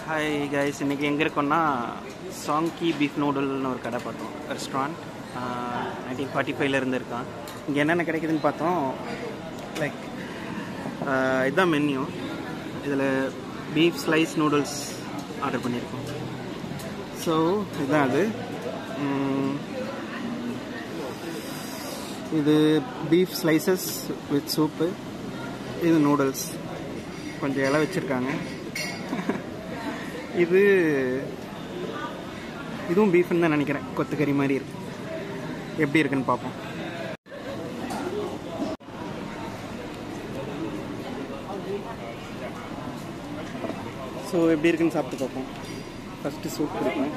Hi guys இன்றைக்கி எங்கே இருக்கோம்னா சாங்கி பீஃப் நூடுல்னு ஒரு கடை பார்த்தோம் ரெஸ்டாரண்ட் நைன்டீன் ஃபார்ட்டி ஃபைவ்ல இருந்து இருக்கான் இங்கே என்னென்ன கிடைக்குதுன்னு பார்த்தோம் லைக் இதுதான் மென்யூ இதில் பீஃப் ஸ்லைஸ் நூடுல்ஸ் ஆர்டர் பண்ணியிருக்கோம் ஸோ இதுதான் அது ம், இது பீஃப் ஸ்லைசஸ் வித் சூப்பு இது நூடுல்ஸ் கொஞ்சம் இலை வச்சுருக்காங்க இது இதுவும் பீஃப்னு தான் நினைக்கிறேன் கொத்துக்கறி மாதிரி இருக்கு எப்படி இருக்குன்னு பார்ப்போம் ஸோ எப்படி இருக்குன்னு சாப்பிட்டு பார்ப்போம் ஃபஸ்ட்டு சூப் கொடுப்போம்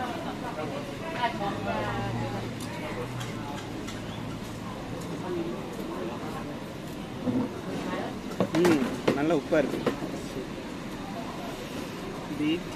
ம் நல்ல உப்பாக இருக்கு பீஃப்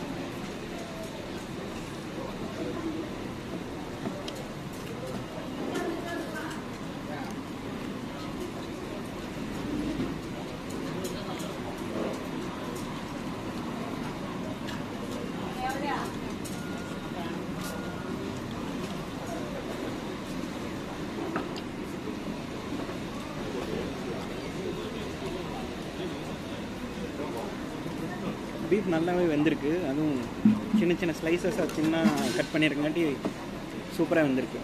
பீஃப் நல்லாவே வெந்திருக்கு அதுவும் சின்ன சின்ன ஸ்லைசஸாக சின்ன கட் பண்ணியிருக்கங்காட்டி சூப்பராக வெந்திருக்கு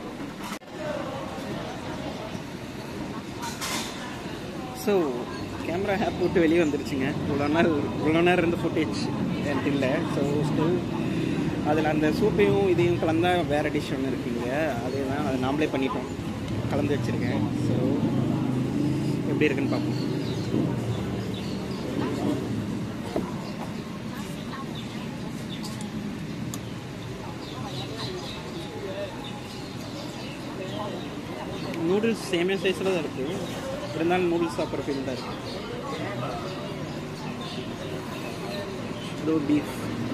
ஸோ கேமரா ஆப் விட்டு வெளியே வந்துருச்சுங்க இவ்வளோ நாள் இவ்வளோ நேரம் இருந்த ஃபுட்டேஜ் எனக்கு இல்லை ஸோ ஸ்டில் அதில் அந்த சூப்பையும் இதையும் கலந்தா வேறு டிஷ் ஒன்று இருக்குங்க அதே தான் அதை நாமளே பண்ணிட்டோம் கலந்து வச்சுருக்கேன் ஸோ எப்படி இருக்குன்னு பார்ப்போம் நூடுல்ஸ் சேமே சைஸில் தான் இருக்குது இருந்தாலும் நூடுல்ஸ் சாப்பிட்ற ஃபீல் தான் இருக்குது இதோ பீஃப்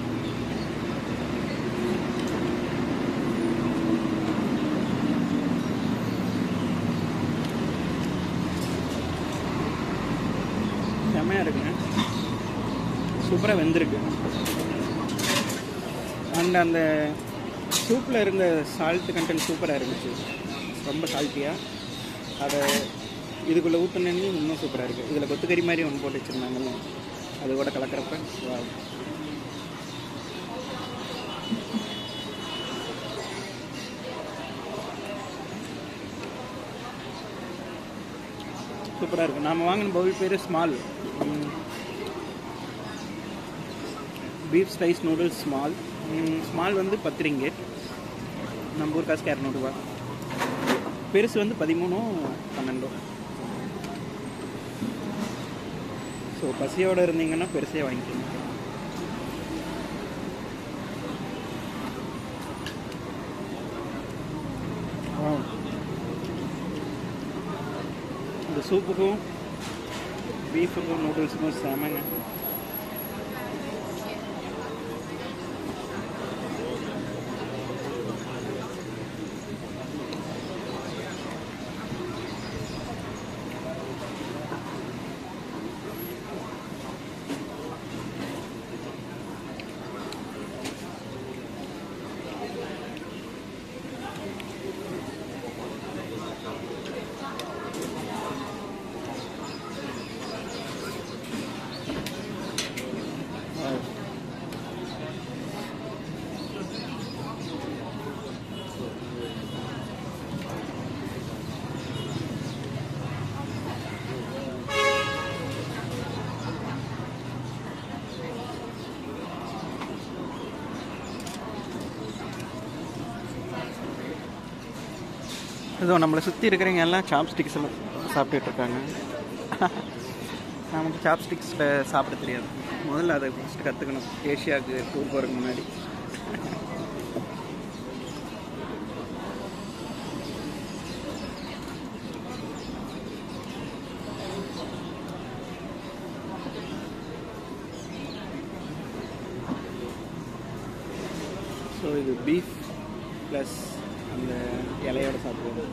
செம்மையாக இருக்குங்க சூப்பராக வெந்திருக்கு அண்ட் அந்த சூப்பில் இருந்த சால்ட் கண்டென்ட் சூப்பராக இருந்துச்சு ரொம்ப சால்ட்டியாக அதை இதுக்குள்ளே ஊற்றினு இன்னும் சூப்பராக இருக்குது இதில் கொத்துக்கறி மாதிரி ஒன்று போட்டு வச்சுருந்தாங்கல்ல அது கூட கலக்கிறப்ப wow. சூப்பராக இருக்கும் நாம் வாங்கின பவுல் பேர் small beef slice noodles small small வந்து பத்து ரிங்கெட் நம்ம ஊர் காசுக்கு இரநூறுபா பெருசு வந்து பதிமூணும் பன்னெண்டும் ஸோ பசியோடு இருந்தீங்கன்னா பெருசே வாங்கிக்கோங்க Wow. இந்த சூப்புக்கும் பீஃபுக்கும் நூடுல்ஸுக்கும் செமங்க Wow. இதோ நம்மளை சுற்றி இருக்கிறவங்க எல்லாம் சாப்ஸ்டிக்ஸ் எல்லாம் சாப்பிட்டுட்டு இருக்காங்க நமக்கு சாப்ஸ்டிக்ஸில் சாப்பிட தெரியாது முதல்ல அதை ஃபஸ்ட்டு கற்றுக்கணும் ஏஷியாவுக்கு டூர் போகிறதுக்கு முன்னாடி ஸோ இது பீஃப் ப்ளஸ் அந்த இலையோட சாப்பிடுவோம்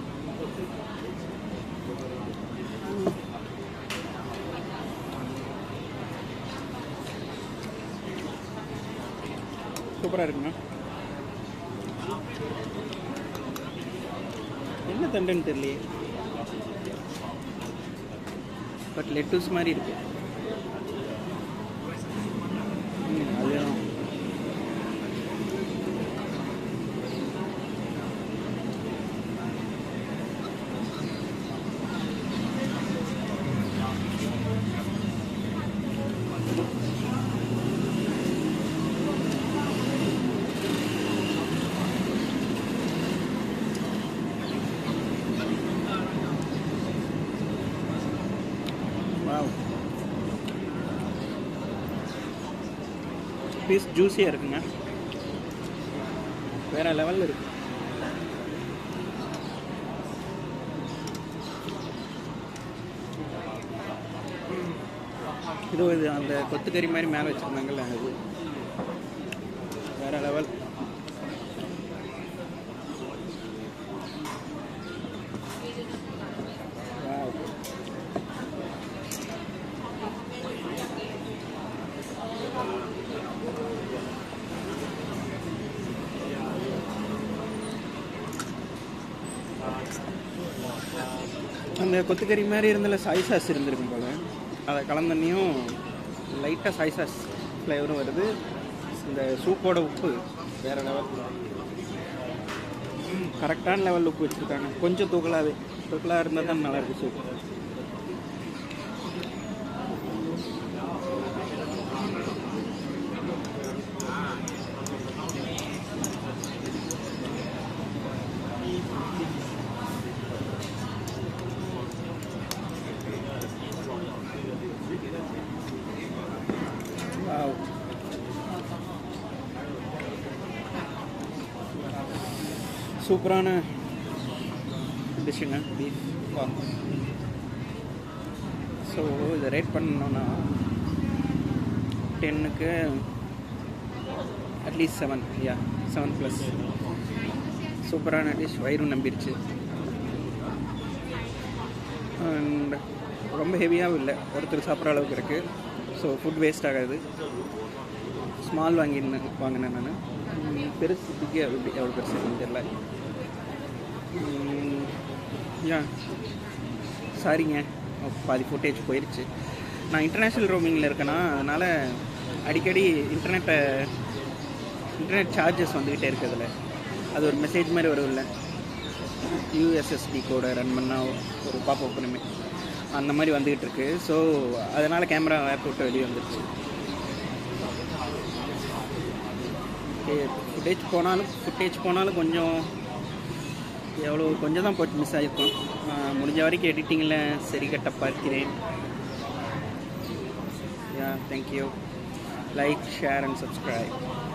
சூப்பராக இருக்குண்ணா என்ன தண்டுன்னு தெரியலையே பட் லெட்டூஸ் மாதிரி இருக்கு ம், அதுதான் வாவ் பீஸ் ஜூஸியாக இருக்குங்க வேற லெவலில் இருக்கு இதோ இது அந்த கொத்துக்கறி மாதிரி மேலே வச்சுருந்தாங்கல்ல அது வேற லெவல் வாவ் அந்த கொத்துக்கறி மாதிரி இருந்தல சாய் சாஸ் இருந்திருக்கும் போல அதை கலந்தண்ணியும் லைட்டாக சாய் சாஸ் ஃப்ளேவரும் வருது இந்த சூப்போட உப்பு வேற லெவல் கரெக்டான லெவலில் உப்பு வச்சுருக்காங்க கொஞ்சம் தூக்கலாகவே தூக்கலாக இருந்தால் தான் நல்லா இருக்கு சூப் வாவ் சூப்பரான டிஷ்ஷுங்க பீஃப் வா ஸோ இதை ரேட் பண்ணோன்னா டென்னுக்கு at least seven yeah seven plus சூப்பரான டிஷ் வயிறும் நம்பிருச்சு அண்ட் ரொம்ப ஹெவியாகவும் இல்லை ஒருத்தர் சாப்பிட்ற அளவுக்கு இருக்குது ஸோ ஃபுட் வேஸ்ட் ஆகாது ஸ்மால் வாங்கியிருந்தேன் வாங்கினேன் நான் பெருசு பிக்கு எப்படி எவ்வளோ பெருசு இருக்குன்னு தெரில யா சாரிங்க பாதி ஃபுட்டேஜ் போயிடுச்சு நான் இன்டர்நேஷ்னல் ரோமிங்கில் இருக்கேனா அதனால் அடிக்கடி இன்டர்நெட்டை இன்டர்நெட் சார்ஜஸ் வந்துக்கிட்டே இருக்குதுல்ல அது ஒரு மெசேஜ் மாதிரி வரும் இல்லை யூஎஸ்எஸ்டி கோடை ரன் பண்ணால் ஒரு பாப்பப் பண்ணுமே அந்த மாதிரி வந்துக்கிட்டு இருக்கு ஸோ அதனால் கேமரா ஆப் விட்டு வெளியே வந்துடுச்சு ஃபுட்டேஜ் போனாலும் ஃபுட்டேஜ் போனாலும் கொஞ்சம் எவ்வளோ கொஞ்சம் தான் போட்டு மிஸ் ஆகிருக்கும் நான் முடிஞ்ச வரைக்கும் எடிட்டிங்கில் சரி கட்ட பார்க்கிறேன் yeah thank you like share and subscribe